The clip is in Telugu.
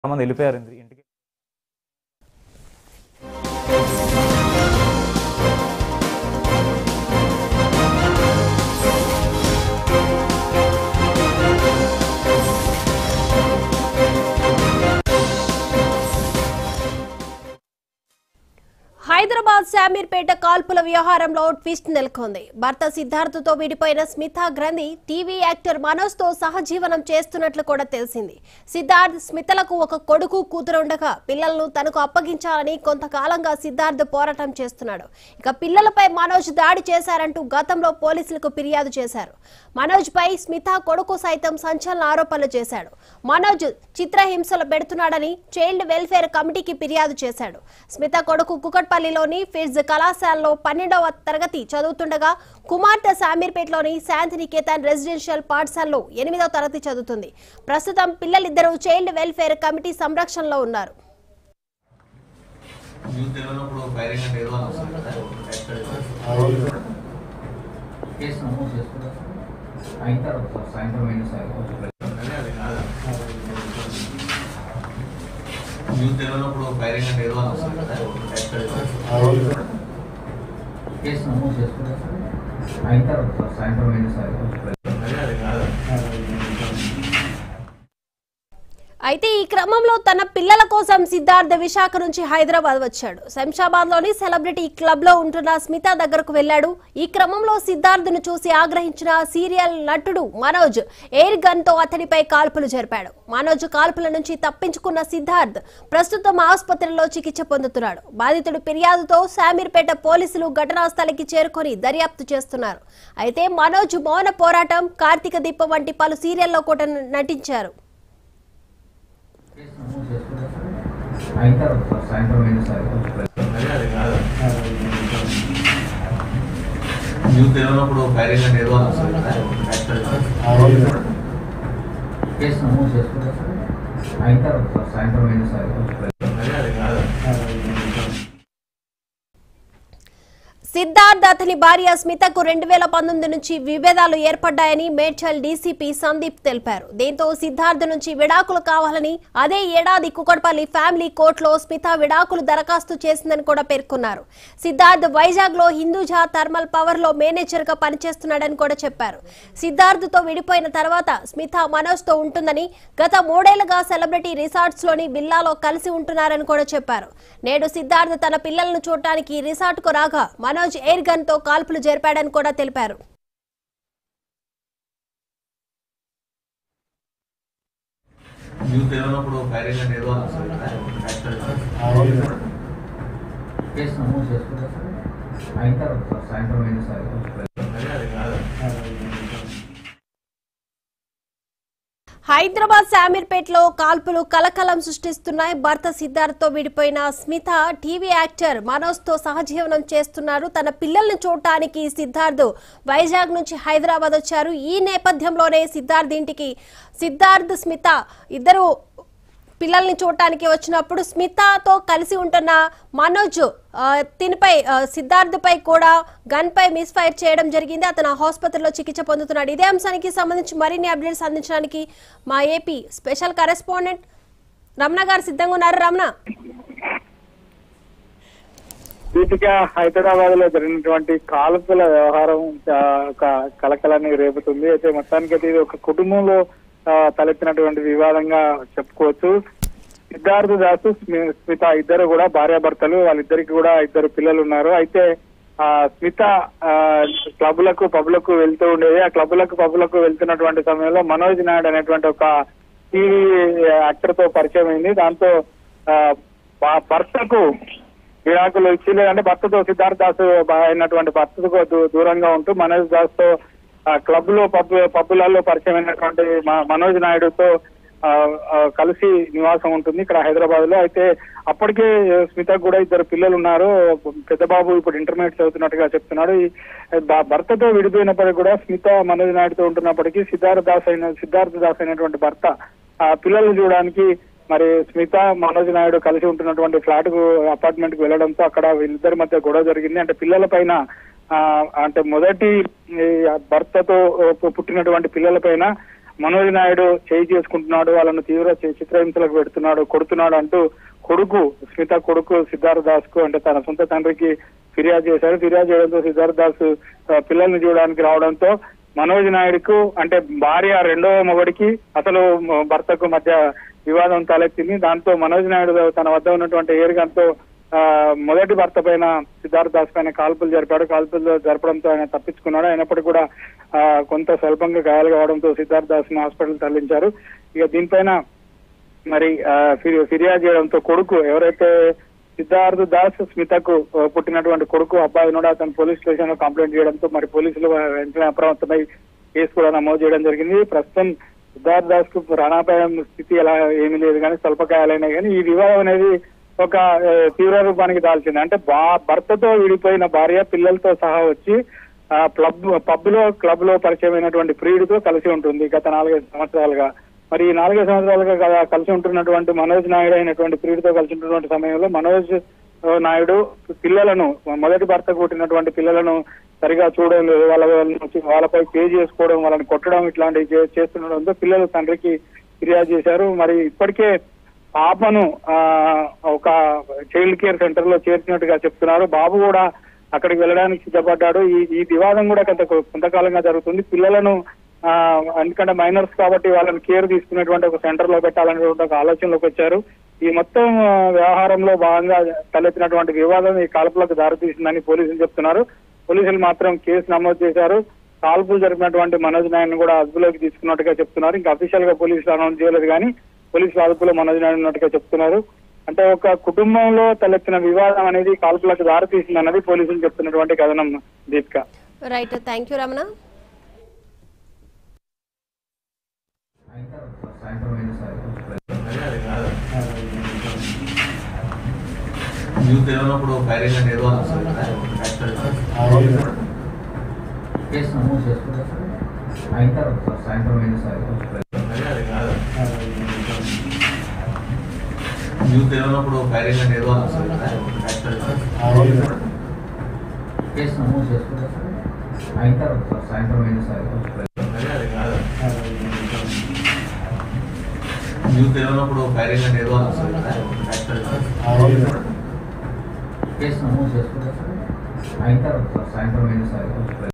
చాలా మంది వెళ్ళిపోయారు ఇంటి- ఇంటికి హైదరాబాద్ శామీర్పేట కాల్పుల వ్యవహారంలో ట్విస్ట్ నెలకొంది భర్త సిద్ధార్థతో విడిపోయిన స్మిత గ్రంథి టీవీ యాక్టర్ మనోజ్ తో సహజీవనం చేస్తున్నట్లు కూడా తెలిసింది సిద్ధార్థ్ స్మితలకు ఒక కొడుకు కూతురు ఉండగా పిల్లలను తనకు అప్పగించాలని కొంతకాలంగా సిద్ధార్థ్ పోరాటం చేస్తున్నాడు ఇక పిల్లలపై మనోజ్ దాడి చేశారంటూ గతంలో పోలీసులకు ఫిర్యాదు చేశారు మనోజ్ పై స్మిత కొడుకు సైతం సంచలన ఆరోపణలు చేశాడు మనోజ్ చిత్రహింసలు పెడుతున్నాడని చైల్డ్ వెల్ఫేర్ కమిటీకి ఫిర్యాదు చేశాడు స్మిత కొడుకు కుకట్పల్లిలోని ఫిజ్ కళాశాలలో పన్నెండవ తరగతి చదువుతుండగా కుమార్తె శామీర్పేటలోని శాంతినికేతన్ రెసిడెన్షియల్ పాఠశాలలో ఎనిమిదవ తరగతి చదువుతుంది ప్రస్తుతం పిల్లలిద్దరూ చైల్డ్ వెల్ఫేర్ కమిటీ సంరక్షణలో ఉన్నారు న్యూస్ తెలియనప్పుడు ఫైరింగ్ అంటే ఏదో అని వస్తుంది కదా కేసు నమోదు చేసుకున్నారు అయిన తర్వాత సార్ సాయంత్రం అయిన సార్ అదే అది కాదు న్యూస్ తెలియనప్పుడు ఫైరింగ్ అంటే ఏదో అని వస్తుంది కదా కేసు నమోదు చేసుకున్నారు అయిన తర్వాత సార్ సాయంత్రం అయిన సార్ అదే అది కాదు అయితే ఈ క్రమంలో తన పిల్లల కోసం సిద్ధార్థ విశాఖ నుంచి హైదరాబాద్ వచ్చాడు శంషాబాద్ లోని సెలబ్రిటీ క్లబ్ లో ఉంటున్న స్మిత దగ్గరకు వెళ్లాడు ఈ క్రమంలో సిద్ధార్థను చూసి ఆగ్రహించిన సీరియల్ నటుడు మనోజ్ ఎయిర్ గన్ తో అతడిపై కాల్పులు జరిపాడు మనోజ్ కాల్పుల నుంచి తప్పించుకున్న సిద్ధార్థ్ ప్రస్తుతం ఆసుపత్రిలో చికిత్స పొందుతున్నాడు బాధితుడు ఫిర్యాదుతో శామీర్పేట పోలీసులు ఘటనా స్థలికి చేరుకొని దర్యాప్తు చేస్తున్నారు అయితే మనోజ్ మౌన పోరాటం కార్తీక దీపం వంటి పలు సీరియల్లో కూడా నటించారు కేసు నమోదు చేసుకున్నారు అయిన తర్వాత సార్ సాయంత్రం అయిన సార్ అదే అది కాదు న్యూస్ తెలియనప్పుడు ఫైరింగ్ అంటే ఏదో అని వస్తుంది కదా కేసు నమోదు చేసుకున్నారు అయిన తర్వాత సార్ సాయంత్రం అయిన సార్ అదే అది కాదు సిద్ధార్థ్ అతని భార్య స్మితకు రెండు వేల పంతొమ్మిది నుంచి విభేదాలు ఏర్పడ్డాయని మేడ్చల్ డీసీపీ సందీప్ తెలిపారు దీంతో సిద్ధార్థ్ నుంచి విడాకులు కావాలని అదే ఏడాది కుకట్పల్లి ఫ్యామిలీ కోర్టులో స్మిత విడాకులు దరఖాస్తు చేసిందని కూడా పేర్కొన్నారు సిద్ధార్థ్ వైజాగ్ లో హిందూజా థర్మల్ పవర్ లో మేనేజర్ గా పనిచేస్తున్నాడని కూడా చెప్పారు సిద్ధార్థ్ తో విడిపోయిన తర్వాత స్మిత మనోజ్ తో ఉంటుందని గత మూడేళ్లుగా సెలబ్రిటీ రిసార్ట్స్ లోని విల్లాలో కలిసి ఉంటున్నారని కూడా చెప్పారు నేడు సిద్ధార్థ్ తన పిల్లలను చూడటానికి రిసార్ట్ కు రాగా మనోజ్ ఎయిర్ గన్ తో కాల్పులు జరిపాడని కూడా తెలిపారు న్యూస్ తెలియనప్పుడు ఫైరింగ్ అంటే ఏదో అని వస్తుంది కదా కేసు నమోదు చేసుకున్నారు అయిన తర్వాత సార్ సాయంత్రం అయిన సార్ అదే అది కాదు హైదరాబాద్ శామీర్పేటలో కాల్పులు కలకలం సృష్టిస్తున్నాయి భర్త సిద్ధార్థ్తో విడిపోయిన స్మిత టీవీ యాక్టర్ మనోజ్ తో సహజీవనం చేస్తున్నారు తన పిల్లల్ని చూడటానికి సిద్ధార్థ్ వైజాగ్ నుంచి హైదరాబాద్ వచ్చారు ఈ నేపథ్యంలోనే సిద్ధార్థ్ ఇంటికి సిద్ధార్థ్ స్మిత ఇద్దరు పిల్లల్ని చూడటానికి వచ్చినప్పుడు స్మితతో కలిసి ఉంటున్న మనోజ్ ఆ, తినిపై ఆ, సిద్ధార్థ్పై కూడా గన్ పై మిస్ ఫైర్ చేయడం జరిగింది అతను ఆసుపత్రిలో చికిత్స పొందుతున్నాడు ఇదే అంశానికి సంబంధించి మరిన్ని అప్డేట్స్ అందించడానికి మా ఏపీ స్పెషల్ కరెస్పాండెంట్ రమణ గారు సిద్ధంగా ఉన్నారు రమణ దీపిక హైదరాబాద్ లో జరిగినటువంటి కాల్పుల వ్యవహారం ఆ, ఒక కలకలాన్ని రేపుతుంది అయితే మొత్తానికి అయితే ఇది ఒక కుటుంబంలో ఆ, తలెత్తినటువంటి వివాదంగా చెప్పుకోవచ్చు సిద్ధార్థ దాసు స్మి- స్మిత ఇద్దరు కూడా భార్యాభర్తలు వాళ్ళిద్దరికి కూడా ఇద్దరు పిల్లలు ఉన్నారు అయితే ఆ స్మిత ఆ, క్లబ్లకు పబ్లకు వెళ్తూ ఉండేది ఆ క్లబ్లకు పబ్లకు వెళ్తున్నటువంటి సమయంలో మనోజ్ నాయుడు అనేటువంటి ఒక టీవీ యాక్టర్ తో పరిచయం అయింది దాంతో ఆ, భ- భర్తకు విడాకులు ఇచ్చి లేదంటే భర్తతో సిద్ధార్థ్ దాస్ బా- అయినటువంటి భర్తకు దూ- దూరంగా ఉంటూ మనోజ్ దాస్ తో ఆ, క్లబ్ లో పబ్ పబ్బులలో పరిచయం అయినటువంటి మ- మనోజ్ నాయుడుతో ఆ, ఆ, కలిసి నివాసం ఉంటుంది ఇక్కడ హైదరాబాద్ లో అయితే అప్పటికే స్మితకు కూడా ఇద్దరు పిల్లలు ఉన్నారు పెద్ద బాబు ఇప్పుడు ఇంటర్మీడియట్ చదువుతున్నట్టుగా చెప్తున్నాడు ఈ భ- భర్తతో విడిపోయినప్పటికీ కూడా స్మిత మనోజ్ నాయుడుతో ఉంటున్నప్పటికీ సిద్ధార్థ దాస్ అయిన సిద్ధార్థ దాస్ అయినటువంటి భర్త ఆ పిల్లల్ని చూడడానికి మరి స్మిత మనోజ్ నాయుడు కలిసి ఉంటున్నటువంటి ఫ్లాట్ కు అపార్ట్మెంట్ కు వెళ్లడంతో అక్కడ వీళ్ళిద్దరి మధ్య గొడవ జరిగింది అంటే పిల్లల పైన ఆ, అంటే మొదటి ఈ భర్తతో పుట్టినటువంటి పిల్లల పైన మనోజ్ నాయుడు చేయి చేసుకుంటున్నాడు వాళ్ళను తీవ్ర చి- చిత్రహింసలకు పెడుతున్నాడు కొడుతున్నాడు అంటూ కొడుకు స్మిత కొడుకు సిద్ధార్థ దాస్ కు అంటే తన సొంత తండ్రికి ఫిర్యాదు చేశారు ఫిర్యాదు చేయడంతో సిద్ధార్థ దాస్ ఆ, పిల్లల్ని చూడడానికి రావడంతో మనోజ్ నాయుడుకు అంటే భార్య రెండవ మొగడికి అసలు మ- భర్తకు మధ్య వివాదం తలెత్తింది దాంతో మనోజ్ నాయుడు తన వద్ద ఉన్నటువంటి ఏరుగంతో ఆ, మొదటి భర్త పైన సిద్ధార్థ దాస్ పైన కాల్పులు జరిపాడు కాల్పులు జరపడంతో ఆయన తప్పించుకున్నాడు అయినప్పటికీ కూడా ఆ, కొంత స్వల్పంగా గాయాలు కావడంతో సిద్ధార్థ దాస్ ని హాస్పిటల్ తరలించారు ఇక దీనిపైన మరి ఆ, ఫిర్యా- ఫిర్యాదు చేయడంతో కొడుకు ఎవరైతే సిద్ధార్థ్ దాస్ స్మితకు ఆ, పుట్టినటువంటి కొడుకు అబ్బాయి కూడా అతను పోలీస్ స్టేషన్ లో కంప్లైంట్ చేయడంతో మరి పోలీసులు వెంటనే అప్రమత్తమై కేసు కూడా నమోదు చేయడం జరిగింది ప్రస్తుతం సిద్ధార్థ్ దాస్ కు ప్రాణాపాయం స్థితి ఎలా ఏమీ లేదు కానీ స్వల్ప గాయాలైనాయి కానీ ఈ వివాదం అనేది ఒక ఆ, తీవ్ర రూపానికి దాల్చింది అంటే బా భర్తతో విడిపోయిన భార్య పిల్లలతో సహా వచ్చి ఆ క్లబ్ పబ్ లో క్లబ్ లో పరిచయమైనటువంటి ప్రియుడితో కలిసి ఉంటుంది గత నాలుగైదు సంవత్సరాలుగా మరి ఈ నాలుగైదు సంవత్సరాలుగా కదా కలిసి ఉంటున్నటువంటి మనోజ్ నాయుడు అయినటువంటి ప్రియుడితో కలిసి ఉంటున్నటువంటి సమయంలో మనోజ్ ఆ, నాయుడు పిల్లలను మొదటి భర్తకు పుట్టినటువంటి పిల్లలను సరిగా చూడడం లేదు వాళ్ళ వాళ్ళని వచ్చి వాళ్ళపై పే చేసుకోవడం వాళ్ళని కొట్టడం ఇట్లాంటివి చే- చేస్తుండడంతో పిల్లలు తండ్రికి ఫిర్యాదు చేశారు మరి ఇప్పటికే పాపను ఆ, ఒక చైల్డ్ కేర్ సెంటర్ లో చేర్చినట్టుగా చెప్తున్నారు బాబు కూడా అక్కడికి వెళ్ళడానికి సిద్ధపడ్డాడు ఈ ఈ వివాదం కూడా కొంత కొంతకాలంగా జరుగుతుంది పిల్లలను ఆ, ఎందుకంటే మైనర్స్ కాబట్టి వాళ్ళని కేర్ తీసుకునేటువంటి ఒక సెంటర్ లో పెట్టాలనేటువంటి ఒక ఆలోచనలోకి వచ్చారు ఈ మొత్తం ఆ, వ్యవహారంలో భాగంగా తలెత్తినటువంటి వివాదం ఈ కాల్పులకు దారితీసిందని పోలీసులు చెప్తున్నారు పోలీసులు మాత్రం కేసు నమోదు చేశారు కాల్పులు జరిపినటువంటి మనోజ్ నాయన్ కూడా అదుపులోకి తీసుకున్నట్టుగా చెప్తున్నారు ఇంకా అఫీషియల్ గా పోలీసులు అనౌన్స్ చేయలేదు కానీ పోలీసులు అదుపులో మనోజ్ నాయన్ ఉన్నట్టుగా చెప్తున్నారు అంటే ఒక కుటుంబంలో తలెత్తిన వివాదం అనేది కాల్పులకు దారితీసింది అన్నది పోలీసులు చెప్తున్నటువంటి కథనం Deepika right thank you Ramana అయిన తర్వాత సార్ సాయంత్రం అయినా సరే అదే అది కాదు న్యూస్ తెలియనప్పుడు ఫైరింగ్ అంటే ఏదో అని వస్తుంది కదా యాక్చువల్గా. కేసు నమోదు చేసుకుంటారు సార్ అయిన తర్వాత సార్ సాయంత్రం అయినా సరే అదే అది కాదు న్యూస్ తెలియనప్పుడు ఫైరింగ్ అంటే ఏదో అని వస్తుంది కదా యాక్చువల్గా. కేసు నమోదు చేసుకుంటారు సార్ అయిన తర్వాత సార్ సాయంత్రం అయినా సరే అదే అది కాదు న్యూస్ తెలియనప్పుడు ఫైరింగ్ అంటే ఏదో అని వస్తుంది కదా యాక్చువల్గా. కేసు నమోదు చేసుకుంటారు సార్ అయిన తర్వాత సార్ సాయంత్రం అయినా సరే